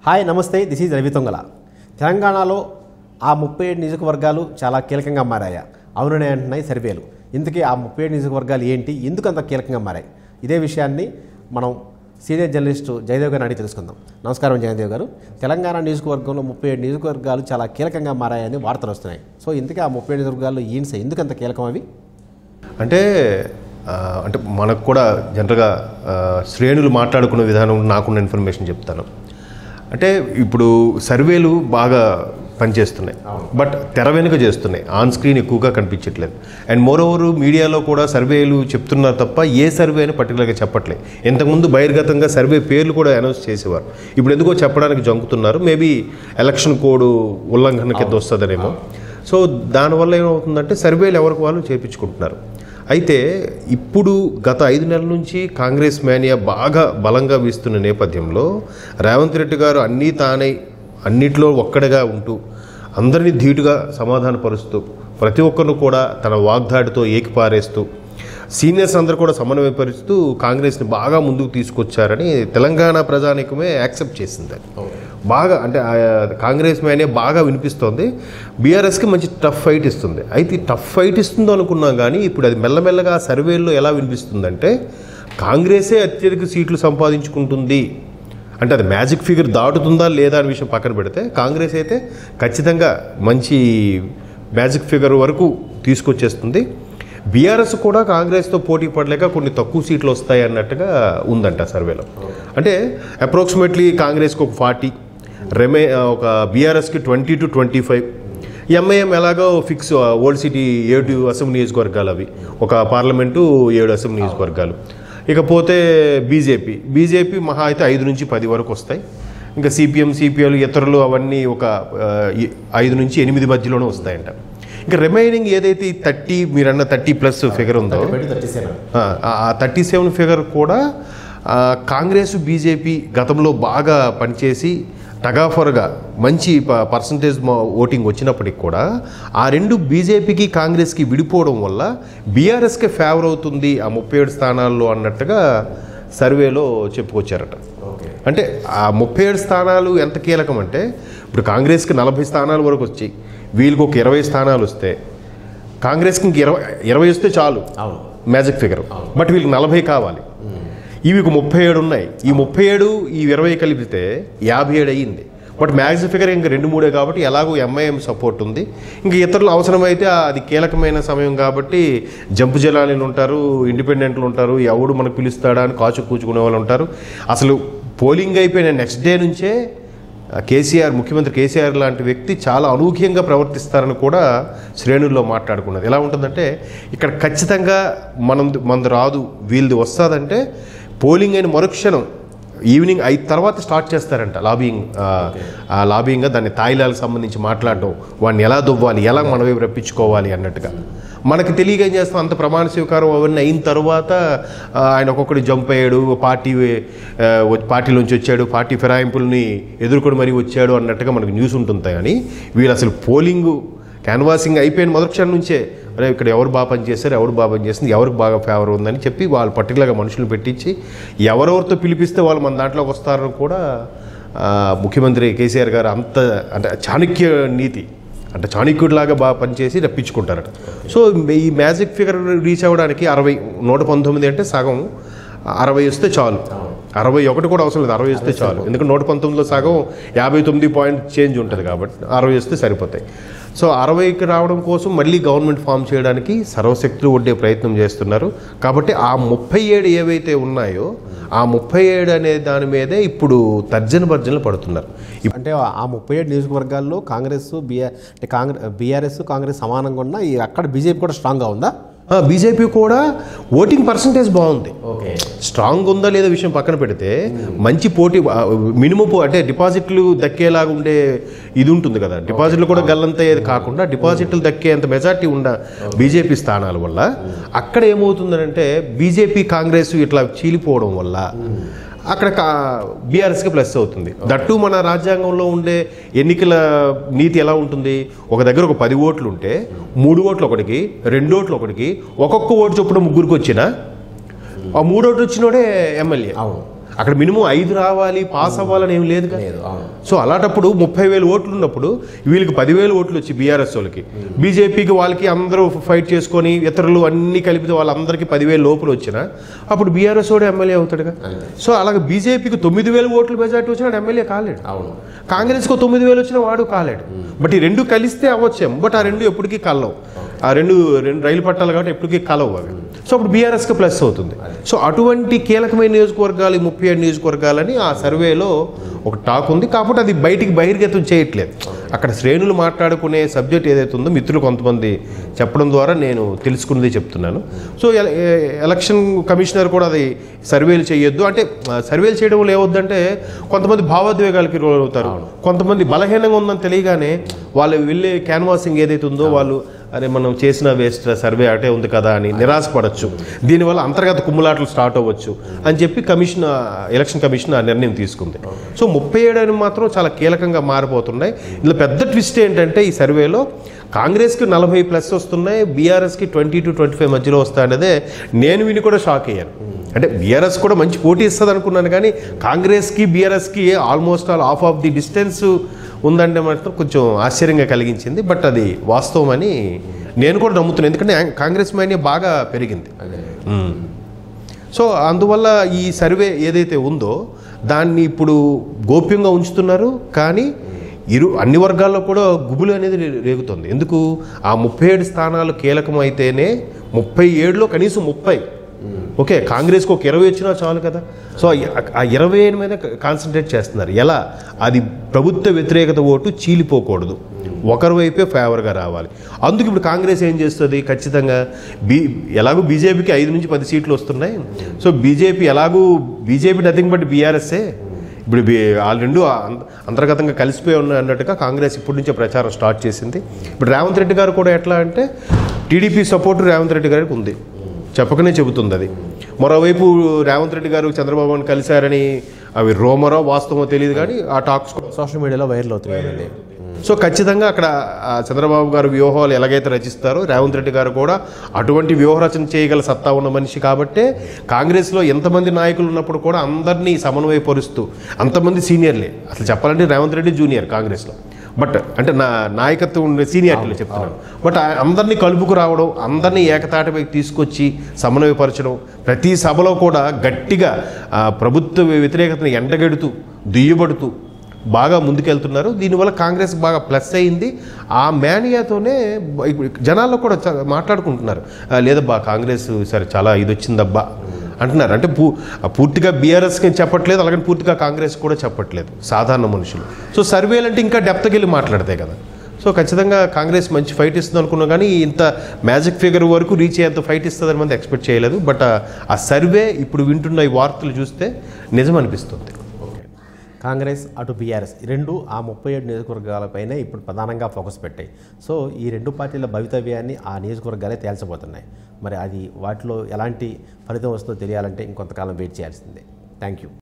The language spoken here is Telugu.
హాయ్ నమస్తే దిస్ ఈజ్ రవి తొంగల తెలంగాణలో ఆ ముప్పై ఏడు నియోజకవర్గాలు చాలా కీలకంగా మారాయా అవుననే అంటున్నాయి సర్వేలు ఇంతకీ ఆ ముప్పై ఏడు నియోజకవర్గాలు ఏంటి ఎందుకు అంత కీలకంగా మారాయి ఇదే విషయాన్ని మనం సీనియర్ జర్నలిస్టు జయదేవ్ గారిని అడిగి తెలుసుకుందాం నమస్కారం జయదేవ్ గారు తెలంగాణ నియోజకవర్గంలో ముప్పై ఏడు నియోజకవర్గాలు చాలా కీలకంగా మారాయని వార్తలు వస్తున్నాయి సో ఇంతకీ ఆ ముప్పై ఏడు నియోజకవర్గాల్లో ఏంటి ఎందుకు అంత కీలకం అవి అంటే ఆ, అంటే మనకు కూడా జనరల్గా ఆ, శ్రేణులు మాట్లాడుకునే విధానం నాకున్న ఇన్ఫర్మేషన్ చెప్తాను అంటే ఇప్పుడు సర్వేలు బాగా పనిచేస్తున్నాయి బట్ తెర వెనుక చేస్తున్నాయి ఆన్ స్క్రీన్ ఎక్కువగా కనిపించట్లేదు అండ్ మోర్ ఓవర్ మీడియాలో కూడా సర్వేలు చెప్తున్నారు తప్ప ఏ సర్వే అని పర్టికులర్గా చెప్పట్లేదు ఇంతకుముందు బహిర్గతంగా సర్వే పేర్లు కూడా అనౌన్స్ చేసేవారు ఇప్పుడు ఎందుకో చెప్పడానికి జంకుతున్నారు మేబీ ఎలక్షన్ కోడ్ ఉల్లంఘన కింద వస్తుందనేమో సో దానివల్ల ఏమవుతుందంటే సర్వేలు ఎవరికి వాళ్ళు చేపించుకుంటున్నారు అయితే ఇప్పుడు గత ఐదు నెలల నుంచి కాంగ్రెస్ మేనియా బాగా బలంగా వీస్తున్న నేపథ్యంలో రేవంత్ రెడ్డి గారు అన్నీ తానై అన్నిట్లో ఒక్కడిగా ఉంటూ అందరినీ ధీటుగా సమాధానపరుస్తూ ప్రతి ఒక్కరిని కూడా తన వాగ్దాడితో ఏకిపారేస్తూ సీనియర్స్ అందరూ కూడా సమన్వయపరుస్తూ కాంగ్రెస్ని బాగా ముందుకు తీసుకొచ్చారని తెలంగాణ ప్రజానికమే యాక్సెప్ట్ చేసింది అది. బాగా అంటే ఆ కాంగ్రెస్ మేనే బాగా వినిపిస్తోంది బీఆర్ఎస్కి మంచి టఫ్ ఫైట్ ఇస్తుంది అయితే ఈ టఫ్ ఫైట్ ఇస్తుందో అనుకున్నాం కానీ ఇప్పుడు అది మెల్లమెల్లగా సర్వేల్లో ఎలా వినిపిస్తుందంటే కాంగ్రెసే అత్యధిక సీట్లు సంపాదించుకుంటుంది అంటే అది మ్యాజిక్ ఫిగర్ దాటుతుందా లేదా అనే విషయం పక్కన పెడితే కాంగ్రెస్ అయితే ఖచ్చితంగా మంచి మ్యాజిక్ ఫిగర్ వరకు తీసుకొచ్చేస్తుంది బీఆర్ఎస్ కూడా కాంగ్రెస్తో పోటీ పడలేక కొన్ని తక్కువ సీట్లు వస్తాయి అన్నట్టుగా ఉందంట సర్వేలో అంటే అప్రాక్సిమేట్లీ కాంగ్రెస్కి ఒక ఫార్టీ రెమే ఒక బీఆర్ఎస్కి twenty two twenty five MIM ఎలాగో ఫిక్స్ ఓల్డ్ సిటీ ఏడు అసెంబ్లీ నియోజకవర్గాలు అవి ఒక పార్లమెంటు ఏడు అసెంబ్లీ నియోజకవర్గాలు ఇకపోతే బీజేపీ బీజేపీ మహా అయితే ఐదు నుంచి పది వరకు వస్తాయి ఇంకా సిపిఎం సిపిఎల్ ఇతరులు అవన్నీ ఒక ఆ, ఈ- ఐదు నుంచి ఎనిమిది మధ్యలోనే వస్తాయంట ఇంకా రిమైనింగ్ ఏదైతే ఈ థర్టీ మీరన్న థర్టీ ప్లస్ ఫిగర్ ఉందో ఆ థర్టీ సెవెన్ ఫిగర్ కూడా ఆ, కాంగ్రెస్ బీజేపీ గతంలో బాగా పనిచేసి టగాఫర్గా మంచి ప- పర్సంటేజ్ మా- ఓటింగ్ వచ్చినప్పటికి కూడా ఆ రెండు బీజేపీకి కాంగ్రెస్కి విడిపోవడం వల్ల బీఆర్ఎస్కే ఫేవర్ అవుతుంది ఆ ముప్పై ఏడు స్థానాల్లో అన్నట్టుగా సర్వేలో చెప్పుకొచ్చారట అంటే ఆ ముప్పై ఏడు స్థానాలు ఎంత కీలకం అంటే ఇప్పుడు కాంగ్రెస్కి నలభై స్థానాల వరకు వచ్చి వీళ్ళకి ఒక ఇరవై స్థానాలు వస్తే కాంగ్రెస్కి ఇంక ఇరవై ఇరవై వస్తే చాలు అవును మ్యాజిక్ ఫిగర్ బట్ వీళ్ళకి నలభై కావాలి ఇవి ఒక ముప్పై ఏడు ఉన్నాయి ఈ ముప్పై ఏడు ఈ ఇరవై కలిపితే యాభై ఏడు అయ్యింది బట్ మ్యాజిక్ ఫిగర్ ఇంకా రెండు మూడే కాబట్టి ఎలాగో ఎంఐఎం సపోర్ట్ ఉంది ఇంకా ఇతరులు అవసరమైతే ఆ- అది కీలకమైన సమయం కాబట్టి జంపు జలాలీలు ఉంటారు ఇండిపెండెంట్లు ఉంటారు ఎవడు మనకు పిలుస్తాడా అని కాచు కూచుకునే వాళ్ళు ఉంటారు అసలు పోలింగ్ అయిపోయిన నెక్స్ట్ డే నుంచే ఆ కేసీఆర్ ముఖ్యమంత్రి కేసీఆర్ లాంటి వ్యక్తి చాలా అనూహ్యంగా ప్రవర్తిస్తారని కూడా శ్రేణుల్లో మాట్లాడుకున్నది ఎలా ఉంటుందంటే ఇక్కడ ఖచ్చితంగా మనం మనది రాదు వీళ్ళది వస్తుందంటే పోలింగ్ అయిన మరుక్షణం ఈవినింగ్ అయిన తర్వాత స్టార్ట్ చేస్తారంట లాబింగ్ ఆ లాబింగ్గా దాన్ని తాయిలాలకు సంబంధించి మాట్లాడడం వాడిని ఎలా దువ్వాలి ఎలా మన వైపు రప్పించుకోవాలి అన్నట్టుగా మనకి తెలియక ఏం చేస్తాం అంత ప్రమాణ స్వీకారం అవన్నీ అయిన తర్వాత ఆ, ఆయన ఒక్కొక్కటి జంప్ అయ్యాడు పార్టీ ఆ, వ- పార్టీలోంచి వచ్చాడు పార్టీ ఫిరాయింపుల్ని ఎదుర్కొని మరీ వచ్చాడు అన్నట్టుగా మనకు న్యూస్ ఉంటుంది కానీ వీళ్ళు అసలు పోలింగ్ క్యాన్వాసింగ్ అయిపోయిన మొదటి క్షణం నుంచే అరే ఇక్కడ ఎవరు బాగా పనిచేస్తారు ఎవరు బాగా పనిచేస్తుంది ఎవరికి బాగా ఫేవర్ ఉందని చెప్పి వాళ్ళు పర్టికులర్గా మనుషులను పెట్టించి ఎవరెవరితో పిలిపిస్తే వాళ్ళు మన దాంట్లోకి వస్తారని కూడా ఆ, ముఖ్యమంత్రి కేసీఆర్ గారు అంత అంటే చాణక్య నీతి అంటే చాణక్యుడిలాగా బాగా పనిచేసి రప్పించుకుంటారట సో ఈ మ్యాజిక్ ఫిగర్ రీచ్ అవ్వడానికి అరవై నూట పంతొమ్మిది అంటే సగం అరవై వస్తే చాలు అరవై ఒకటి కూడా అవసరం లేదు అరవై వస్తే చాలు ఎందుకంటే నూట పంతొమ్మిదిలో సగం యాభై తొమ్మిది పాయింట్ చేంజ్ ఉంటుంది కాబట్టి అరవై వస్తే సరిపోతాయి సో అరవైకి రావడం కోసం మళ్ళీ గవర్నమెంట్ ఫామ్ చేయడానికి సర్వశక్తులు ఒడ్డే ప్రయత్నం చేస్తున్నారు కాబట్టి ఆ ముప్పై ఏడు ఏవైతే ఉన్నాయో ఆ ముప్పై ఏడు అనే దాని మీదే ఇప్పుడు తర్జన భర్జనలు పడుతున్నారు అంటే ఆ ముప్పై ఏడు నియోజకవర్గాల్లో కాంగ్రెస్ బిఆర్ అంటే కాంగ్రెస్ బీఆర్ఎస్ కాంగ్రెస్ సమానంగా ఉన్న ఈ అక్కడ బీజేపీ కూడా స్ట్రాంగ్గా ఉందా బీజేపీ కూడా ఓటింగ్ పర్సంటేజ్ బాగుంది ఓకే స్ట్రాంగ్ ఉందా లేదా విషయం పక్కన పెడితే మంచి పోటీ మినిమం అంటే డిపాజిట్లు దక్కేలాగా ఉండే ఇది ఉంటుంది కదా డిపాజిట్లు కూడా గల్లంతయ్యేది కాకుండా డిపాజిట్లు దక్కేంత మెజార్టీ ఉన్న బీజేపీ స్థానాల వల్ల అక్కడ ఏమవుతుందంటే బీజేపీ కాంగ్రెస్ ఇట్లా చీలిపోవడం వల్ల అక్కడ బీఆర్ఎస్కి ప్లస్ అవుతుంది దట్టు మన రాజ్యాంగంలో ఉండే ఎన్నికల నీతి ఎలా ఉంటుంది ఒక దగ్గర ఒక పది ఓట్లు ఉంటే మూడు ఓట్లు ఒకటికి రెండు ఓట్లు ఒకటికి ఒక్కొక్క ఓటు చొప్పున ముగ్గురికి వచ్చినా ఆ మూడోటి వచ్చినోడే ఎమ్మెల్యే అవును అక్కడ మినిమం ఐదు రావాలి పాస్ అవ్వాలని ఏం లేదు లేదు అవును సో అలాంటప్పుడు ముప్పై వేలు ఓట్లు ఉన్నప్పుడు వీళ్ళకి పదివేలు ఓట్లు వచ్చి బీఆర్ఎస్ వాళ్ళకి బీజేపీకి వాళ్ళకి అందరూ ఫైట్ చేసుకొని ఇతరులు అన్ని కలిపితే వాళ్ళందరికీ పదివేలు లోపల వచ్చినా అప్పుడు బీఆర్ఎస్ వాడు ఎమ్మెల్యే అవుతాడుగా సో అలాగే బీజేపీకి తొమ్మిది వేలు ఓట్లు మెజార్టీ వచ్చినా ఎమ్మెల్యే కాలేడు అవును కాంగ్రెస్కి తొమ్మిది వేలు వచ్చినా వాడు కాలేడు బట్ ఈ రెండు కలిస్తే అవ్వచ్చేమో బట్ ఆ రెండు ఎప్పటికీ కలవు ఆ రెండు రెండు రైలు పట్టాలు కాబట్టి ఎప్పటికీ కలవు అవి సో అప్పుడు బీఆర్ఎస్కి ప్లస్ అవుతుంది సో అటువంటి కీలకమైన నియోజకవర్గాలు ఈ ముప్పై ఏడు నియోజకవర్గాలని ఆ సర్వేలో ఒక టాక్ ఉంది కాకపోతే అది బయటికి బహిర్గతం చేయట్లేదు అక్కడ శ్రేణులు మాట్లాడుకునే సబ్జెక్ట్ ఏదైతే ఉందో మిత్రులు కొంతమంది చెప్పడం ద్వారా నేను తెలుసుకున్నది చెప్తున్నాను సో ఎల- ఏ- ఎలక్షన్ కమిషనర్ కూడా అది సర్వేలు చేయొద్దు అంటే ఆ, సర్వేలు చేయడం వల్ల ఏమవుద్దంటే కొంతమంది భావోద్వేగాలకి రోల్ అవుతారు కొంతమంది బలహీనంగా ఉందని తెలియగానే వాళ్ళు వెళ్ళే క్యాన్వాసింగ్ ఏదైతే ఉందో వాళ్ళు అరే మనం చేసిన వేస్ట్ సర్వే అటే ఉంది కదా అని నిరాశపడచ్చు దీనివల్ల అంతర్గత కుమ్ములాటలు స్టార్ట్ అవ్వచ్చు అని చెప్పి కమిషన్ ఎలక్షన్ కమిషన్ ఆ నిర్ణయం తీసుకుంది సో ముప్పై ఏడు అని మాత్రం చాలా కీలకంగా మారిపోతున్నాయి ఇందులో పెద్ద ట్విస్ట్ ఏంటంటే ఈ సర్వేలో కాంగ్రెస్కి నలభై ప్లస్ వస్తున్నాయి బీఆర్ఎస్కి ట్వంటీ టు ట్వంటీ ఫైవ్ మధ్యలో వస్తాయనేదే నేను విని కూడా షాక్ అయ్యాను అంటే బీఆర్ఎస్ కూడా మంచి పోటీ ఇస్తుంది అనుకున్నాను కానీ కాంగ్రెస్కి బీఆర్ఎస్కి almost all half of the distance ఉందంటే మాత్రం కొంచెం ఆశ్చర్యంగా కలిగించింది బట్ అది వాస్తవం అని నేను కూడా నమ్ముతున్నాను ఎందుకంటే కాంగ్రెస్ మైనియా బాగా పెరిగింది మ్మ్. సో అందువల్ల ఈ సర్వే ఏదైతే ఉందో దాన్ని ఇప్పుడు గోప్యంగా ఉంచుతున్నారు కానీ ఇరు అన్ని వర్గాల్లో కూడా గుబులు అనేది రే- రేగుతుంది ఎందుకు ఆ ముప్పై ఏడు స్థానాలు కీలకమైతేనే ముప్పై ఏడులో కనీసం ముప్పై ఓకే కాంగ్రెస్కి ఒక ఇరవై వచ్చినా చాలు కదా సో ఆ- ఆ ఇరవై ఏడు మీద కాన్సన్ట్రేట్ చేస్తున్నారు ఎలా అది ప్రభుత్వ వ్యతిరేకత ఓటు చీలిపోకూడదు ఒకరి వైపే ఫేవర్గా రావాలి అందుకు ఇప్పుడు కాంగ్రెస్ ఏం చేస్తుంది ఖచ్చితంగా బీ ఎలాగో బీజేపీకి ఐదు నుంచి పది సీట్లు వస్తున్నాయి సో బీజేపీ ఎలాగూ బీజేపీ నథింగ్ బట్ బీఆర్ఎస్ఏ ఇప్పుడు బీ- వాళ్ళు రెండు అం- అంతర్గతంగా కలిసిపోయి ఉన్నాయి అన్నట్టుగా కాంగ్రెస్ ఇప్పటి నుంచే ప్రచారం స్టార్ట్ చేసింది ఇప్పుడు రేవంత్ రెడ్డి గారు కూడా ఎట్లా అంటే టీడీపీ సపోర్ట్ రేవంత్ రెడ్డి గారికి ఉంది చెప్పకనే చెబుతుంది అది మరోవైపు రేవంత్ రెడ్డి గారు చంద్రబాబు నాయుడు కలిశారని అవి రోమరో వాస్తవమో తెలియదు కానీ ఆ టాక్స్ కూడా సోషల్ మీడియాలో వైరల్ అవుతున్నాయి కదండి సో ఖచ్చితంగా అక్కడ ఆ చంద్రబాబు గారు వ్యూహాలు ఎలాగైతే రచిస్తారో రేవంత్ రెడ్డి గారు కూడా అటువంటి వ్యూహరచన చేయగల సత్తా ఉన్న మనిషి కాబట్టే కాంగ్రెస్లో ఎంతమంది నాయకులు ఉన్నప్పుడు కూడా అందరినీ సమన్వయపరుస్తూ అంతమంది సీనియర్లే అసలు చెప్పాలంటే రేవంత్ రెడ్డి జూనియర్ కాంగ్రెస్లో బట్ అంటే నా నాయకత్వం ఉండే సీనియారిటీలో చెప్తున్నాను బట్ ఆ అందరినీ కలుపుకు రావడం అందరినీ ఏకతాటిపై తీసుకొచ్చి సమన్వయపరచడం ప్రతి సభలో కూడా గట్టిగా ఆ, ప్రభుత్వ వ్యతిరేకతను ఎండగెడుతూ దుయ్యబడుతూ బాగా ముందుకెళ్తున్నారు దీనివల్ల కాంగ్రెస్ బాగా ప్లస్ అయింది ఆ మేనియాతోనే బ- ఇప్పుడు జనాల్లో కూడా చ- మాట్లాడుకుంటున్నారు "ఆ, లేదబ్బా కాంగ్రెస్ సరే చాలా ఇది వచ్చిందబ్బా అంటున్నారు అంటే పూ పూర్తిగా బీఆర్ఎస్కి చెప్పట్లేదు అలాగే పూర్తిగా కాంగ్రెస్ కూడా చెప్పట్లేదు సాధారణ మనుషులు సో సర్వేలు అంటే ఇంకా డెప్త్కి వెళ్ళి మాట్లాడతాయి కదా సో ఖచ్చితంగా కాంగ్రెస్ మంచి ఫైట్ ఇస్తుంది అనుకున్నాం కానీ ఇంత మ్యాజిక్ ఫిగర్ వరకు రీచ్ అయ్యేంత ఫైట్ ఇస్తుందని మంది ఎక్స్పెక్ట్ చేయలేదు బట్ ఆ- ఆ సర్వే ఇప్పుడు వింటున్న ఈ వార్తలు చూస్తే నిజం అనిపిస్తుంది ఓకే కాంగ్రెస్ అటు బీఆర్ఎస్ ఈ రెండు ఆ ముప్పై ఏడు నియోజకవర్గాలపైనే ఇప్పుడు ప్రధానంగా ఫోకస్ పెట్టాయి సో ఈ రెండు పార్టీల భవితవ్యాన్ని ఆ నియోజకవర్గాలే తేల్చబోతున్నాయి మరి అది వాటిలో ఎలాంటి ఫలితం వస్తుందో తెలియాలంటే ఇంకొంతకాలం వెయిట్ చేయాల్సిందే థ్యాంక్ యూ